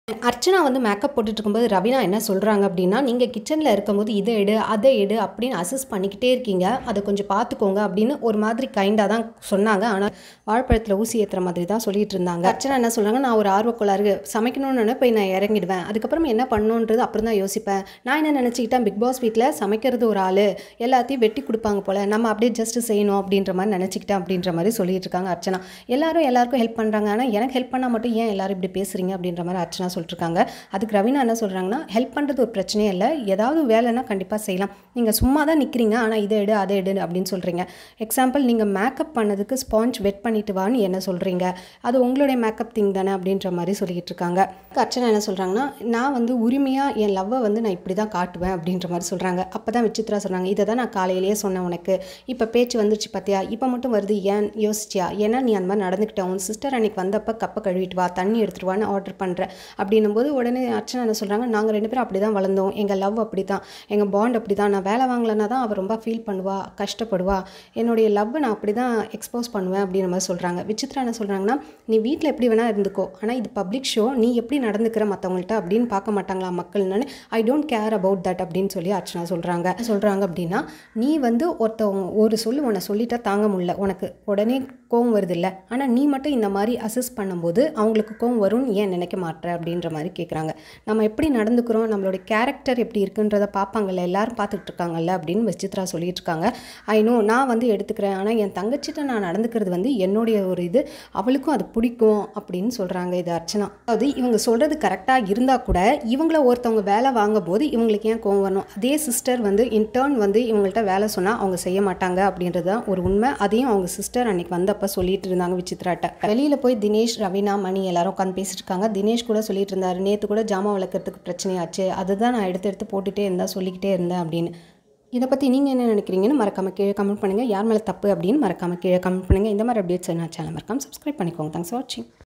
அர்ச்சனா வந்து மேக்கப் போட்டுட்டு இருக்கும்போது ரவினா என்ன சொல்கிறாங்க அப்படின்னா நீங்கள் கிச்சனில் இருக்கும்போது இதை எடு அதை எடு அப்படின்னு அசஸ் பண்ணிக்கிட்டே இருக்கீங்க அதை கொஞ்சம் பார்த்துக்கோங்க அப்படின்னு ஒரு மாதிரி கைண்டாக தான் சொன்னாங்க ஆனால் வாழைப்பழத்தில் ஊசி ஏற்றுற மாதிரி தான் சொல்லிட்டு இருந்தாங்க அர்ச்சனா என்ன சொல்கிறாங்க நான் ஒரு ஆர்வக்கோளாறு சமைக்கணும்னு போய் நான் இறங்கிடுவேன் அதுக்கப்புறம் என்ன பண்ணணுன்றது அப்புறம் தான் யோசிப்பேன் நான் என்ன நினச்சிக்கிட்டேன் பிக் பாஸ் வீட்டில் சமைக்கிறது ஒரு ஆள் எல்லாத்தையும் வெட்டி கொடுப்பாங்க போல் நம்ம அப்படியே ஜஸ்ட் செய்யணும் அப்படின்ற மாதிரி நினச்சிக்கிட்டேன் அப்படின்ற மாதிரி சொல்லிட்டு இருக்காங்க அர்ச்சனா எல்லாரும் எல்லாருக்கும் ஹெல்ப் பண்ணுறாங்க ஆனால் எனக்கு ஹெல்ப் பண்ணால் மட்டும் ஏன் எல்லாரும் இப்படி பேசுகிறீங்க அப்படின்ற மாதிரி அர்ச்சனா சொல்லிட்டுருக்காங்க அதுக்கு ரவீனா என்ன சொல்கிறாங்கன்னா ஹெல்ப் பண்ணுறது ஒரு பிரச்சனையே இல்லை ஏதாவது வேலைன்னா கண்டிப்பாக செய்யலாம் நீங்கள் சும்மா தான் நிற்கிறீங்க ஆனால் இதை எடு அதை எடு அப்படின்னு சொல்கிறீங்க எக்ஸாம்பிள் நீங்கள் மேக்கப் பண்ணதுக்கு ஸ்பாஞ்ச் வெட் பண்ணிட்டு வான்னு என்ன சொல்கிறீங்க அது உங்களுடைய மேக்கப் திங் தானே அப்படின்ற மாதிரி சொல்லிக்கிட்டு இருக்காங்க அர்ச்சனா என்ன சொல்கிறாங்கன்னா நான் வந்து உரிமையாக என் லவ்வை வந்து நான் இப்படி தான் காட்டுவேன் அப்படின்ற மாதிரி சொல்கிறாங்க அப்போ தான் விசித்ரா சொல்கிறாங்க இதை தான் நான் காலையிலேயே சொன்னேன் உனக்கு இப்போ பேச்சு வந்துருச்சு பார்த்தியா இப்போ மட்டும் வருது ஏன் யோசிச்சியா ஏன்னா நீ அந்த மாதிரி நடந்துக்கிட்ட உன் சிஸ்டர் அன்னைக்கு வந்தப்போ கப்பை கழுவிட்டு வா தண்ணி எடுத்துட்டு வான்னு ஆர்டர் பண்ணுறேன் அப்படின்னும் போது உடனே அர்ச்சனா என்ன சொல்கிறாங்க நாங்கள் ரெண்டு பேரும் அப்படி தான் வளர்ந்தோம் எங்கள் லவ் அப்படி தான் எங்கள் பாண்ட் அப்படி தான் நான் வேலை வாங்கலைன்னா தான் அவள் ரொம்ப ஃபீல் பண்ணுவா கஷ்டப்படுவா என்னுடைய லவ்வை நான் அப்படி தான் எக்ஸ்போஸ் பண்ணுவேன் அப்படின்ற மாதிரி சொல்கிறாங்க விசித்ரா என்ன சொல்கிறாங்கன்னா நீ வீட்டில் எப்படி வேணால் இருந்துக்கோ ஆனால் இது பப்ளிக் ஷோ நீ எப்படி நடந்துக்கிற மற்றவங்கள்ட்ட அப்படின்னு பார்க்க மாட்டாங்களா மக்கள்னு I don't care about that அப்படின்னு சொல்லி அர்ச்சனா சொல்கிறாங்க சொல்கிறாங்க அப்படின்னா நீ வந்து ஒருத்தவங்க ஒரு சொல்லு உன்னை சொல்லிட்டா தாங்க முடியல உனக்கு உடனே கோவம் வருது இல்லை ஆனால் நீ மட்டும் இந்த மாதிரி அசஸ் பண்ணும்போது அவங்களுக்கு கோவம் வரும்னு ஏன் நினைக்க மாட்டேற அப்படின்ற மாதிரி கேட்குறாங்க நம்ம எப்படி நடந்துக்கிறோம் நம்மளுடைய கேரக்டர் எப்படி இருக்குன்றதை பார்ப்பாங்கல்ல எல்லாரும் பார்த்துட்டு இருக்காங்கல்ல அப்படின்னு விசித்ரா சொல்லிட்டு இருக்காங்க ஐ நோ நான் வந்து எடுத்துக்கிறேன் ஆனால் என் தங்கச்சிட்ட நான் நடந்துக்கிறது வந்து என்னுடைய ஒரு இது அவளுக்கும் அது பிடிக்கும் அப்படின்னு சொல்கிறாங்க இது அர்ச்சனா அதாவது இவங்க சொல்கிறது கரெக்டாக இருந்தால் கூட இவங்கள ஒருத்தவங்க வேலை வாங்கும் போது இவங்களுக்கு ஏன் கோவம் வரணும் அதே சிஸ்டர் வந்து இன்டர்ன் வந்து இவங்கள்ட்ட வேலை சொன்னால் அவங்க செய்ய மாட்டாங்க அப்படின்றது தான் ஒரு உண்மை அதையும் அவங்க சிஸ்டர் அன்னைக்கு வந்தப்போ சொல்லிட்டு இருந்தாங்க விசித்ராட்ட வெளியில் போய் தினேஷ் ரவீனா மணி எல்லாரும் உட்காந்து பேசிட்டு இருக்காங்க தினேஷ் கூட சொல்லிட்டு இருந்தாரு நேற்று கூட ஜாமான் வளர்க்குறதுக்கு பிரச்சனையாச்சு அதுதான் நான் எடுத்து எடுத்து போட்டுகிட்டே இருந்தேன் சொல்லிக்கிட்டே இருந்தேன் அப்படின்னு இதை பற்றி நீங்கள் என்ன நினைக்கிறீங்கன்னு மறக்காம கீழே கமெண்ட் பண்ணுங்கள் யார் மேலே தப்பு அப்படின்னு மறக்காம கீழே கமெண்ட் பண்ணுங்கள் இந்த மாதிரி அப்டேட்ஸ் என்ன சேனல் மறக்காம சப்ஸ்கிரைப் பண்ணிக்கோங்க தேங்க்ஸ் ஃபார் வாட்சிங்